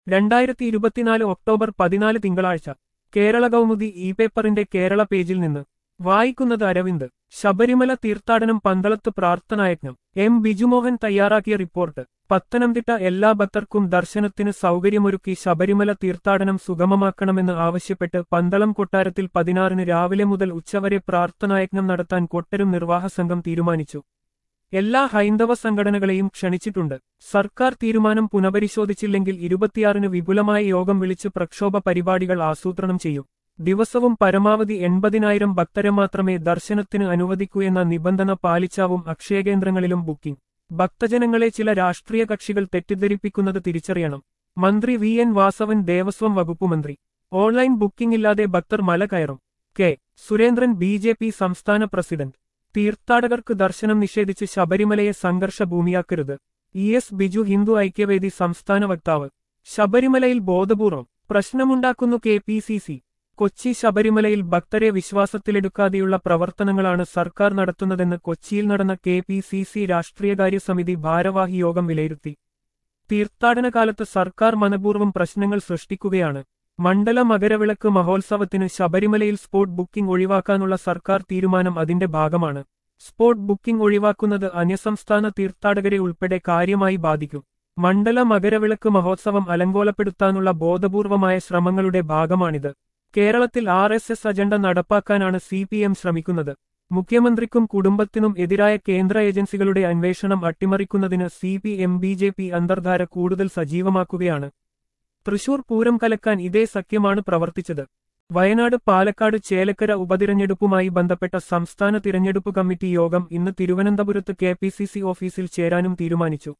രണ്ടായിരത്തി ഇരുപത്തിനാല് ഒക്ടോബർ പതിനാല് തിങ്കളാഴ്ച കേരള കൗമുദി ഇ പേപ്പറിന്റെ കേരള പേജിൽ നിന്ന് വായിക്കുന്നത് അരവിന്ദ് ശബരിമല തീർത്ഥാടനം പന്തളത്ത് പ്രാർത്ഥനായജ്ഞം എം ബിജുമോഹൻ തയ്യാറാക്കിയ റിപ്പോർട്ട് പത്തനംതിട്ട എല്ലാ ഭക്തർക്കും ദർശനത്തിന് സൗകര്യമൊരുക്കി ശബരിമല തീർത്ഥാടനം സുഗമമാക്കണമെന്ന് ആവശ്യപ്പെട്ട് പന്തളം കൊട്ടാരത്തിൽ പതിനാറിന് രാവിലെ മുതൽ ഉച്ചവരെ പ്രാർത്ഥനായജ്ഞം നടത്താൻ കൊട്ടരും നിർവാഹ സംഘം തീരുമാനിച്ചു എല്ലാ ഹൈന്ദവ സംഘടനകളെയും ക്ഷണിച്ചിട്ടുണ്ട് സർക്കാർ തീരുമാനം പുനഃപരിശോധിച്ചില്ലെങ്കിൽ ഇരുപത്തിയാറിന് വിപുലമായ യോഗം വിളിച്ച് പ്രക്ഷോഭ പരിപാടികൾ ആസൂത്രണം ചെയ്യും ദിവസവും പരമാവധി എൺപതിനായിരം ഭക്തരെ മാത്രമേ ദർശനത്തിന് അനുവദിക്കൂ എന്ന നിബന്ധന പാലിച്ചാവും അക്ഷയകേന്ദ്രങ്ങളിലും ബുക്കിംഗ് ഭക്തജനങ്ങളെ ചില രാഷ്ട്രീയ കക്ഷികൾ തെറ്റിദ്ധരിപ്പിക്കുന്നത് തിരിച്ചറിയണം മന്ത്രി വി എൻ വാസവൻ ദേവസ്വം വകുപ്പ് മന്ത്രി ഓൺലൈൻ ബുക്കിംഗ് ഇല്ലാതെ ഭക്തർ മല കയറും K Surendran B J P സംസ്ഥാന പ്രസിഡന്റ് തീർത്ഥാടകർക്ക് ദർശനം നിഷേധിച്ച് ശബരിമലയെ സംഘർഷ ഭൂമിയാക്കരുത് ഇ എസ് ബിജു ഹിന്ദു ഐക്യവേദി സംസ്ഥാന വക്താവ് ശബരിമലയിൽ ബോധപൂർവം പ്രശ്നമുണ്ടാക്കുന്നു K P C C Kochi ശബരിമലയിൽ ഭക്തരെ വിശ്വാസത്തിലെടുക്കാതെയുള്ള പ്രവർത്തനങ്ങളാണ് സർക്കാർ നടത്തുന്നതെന്ന് കൊച്ചിയിൽ നടന്ന കെ പി സി സി രാഷ്ട്രീയകാര്യ സമിതി ഭാരവാഹി യോഗം വിലയിരുത്തി തീർത്ഥാടന കാലത്ത് സർക്കാർ മനപൂർവ്വം പ്രശ്നങ്ങൾ സൃഷ്ടിക്കുകയാണ് മണ്ഡല മകരവിളക്ക് മഹോത്സവത്തിന് ശബരിമലയിൽ സ്പോട്ട് ബുക്കിംഗ് ഒഴിവാക്കാനുള്ള സർക്കാർ തീരുമാനം അതിന്റെ ഭാഗമാണ് സ്പോട്ട് ബുക്കിംഗ് ഒഴിവാക്കുന്നത് അന്യസംസ്ഥാന തീർത്ഥാടകരെ ഉൾപ്പെടെ കാര്യമായി ബാധിക്കും മണ്ഡല മകരവിളക്ക് മഹോത്സവം അലങ്കോലപ്പെടുത്താനുള്ള ബോധപൂർവമായ ശ്രമങ്ങളുടെ ഭാഗമാണിത് കേരളത്തിൽ ആർ എസ് എസ് അജണ്ട നടപ്പാക്കാനാണ് സി പി എം ശ്രമിക്കുന്നത് മുഖ്യമന്ത്രിക്കും കുടുംബത്തിനും എതിരായ കേന്ദ്ര ഏജൻസികളുടെ അന്വേഷണം അട്ടിമറിക്കുന്നതിന് C P M B J P അന്തർധാര കൂടുതൽ സജീവമാക്കുകയാണ് തൃശൂർ പൂരം കലക്കാൻ ഇതേ സഖ്യമാണ് പ്രവർത്തിച്ചത് വയനാട് പാലക്കാട് ചേലക്കര ഉപതിരഞ്ഞെടുപ്പുമായി ബന്ധപ്പെട്ട സംസ്ഥാന തിരഞ്ഞെടുപ്പ് കമ്മിറ്റി യോഗം ഇന്ന് തിരുവനന്തപുരത്ത് കെ പി സി സി ഓഫീസിൽ ചേരാനും തീരുമാനിച്ചു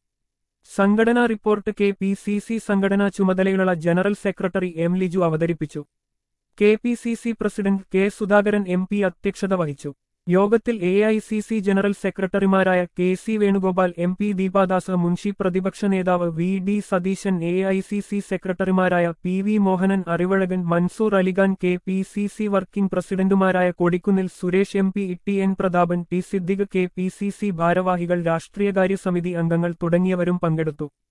സംഘടനാ report K P C C സംഘടനാ ചുമതലയുള്ള ജനറൽ സെക്രട്ടറി എം ലിജു അവതരിപ്പിച്ചു K P C C president K Sudhakaran M P അധ്യക്ഷത വഹിച്ചു യോഗത്തിൽ A I C C general സെക്രട്ടറിമാരായ K C Venugopal M P Deepa Das Munshi പ്രതിപക്ഷ നേതാവ് V D Satheesan A I C C സെക്രട്ടറിമാരായ P V Mohanan Arivazhagan Mansoor Ali Khan K P C C working പ്രസിഡന്റുമാരായ Kodikunnil Suresh M P T N Prathapan T Siddique K P C C ഭാരവാഹികൾ രാഷ്ട്രീയകാര്യ സമിതി അംഗങ്ങൾ തുടങ്ങിയവരും പങ്കെടുത്തു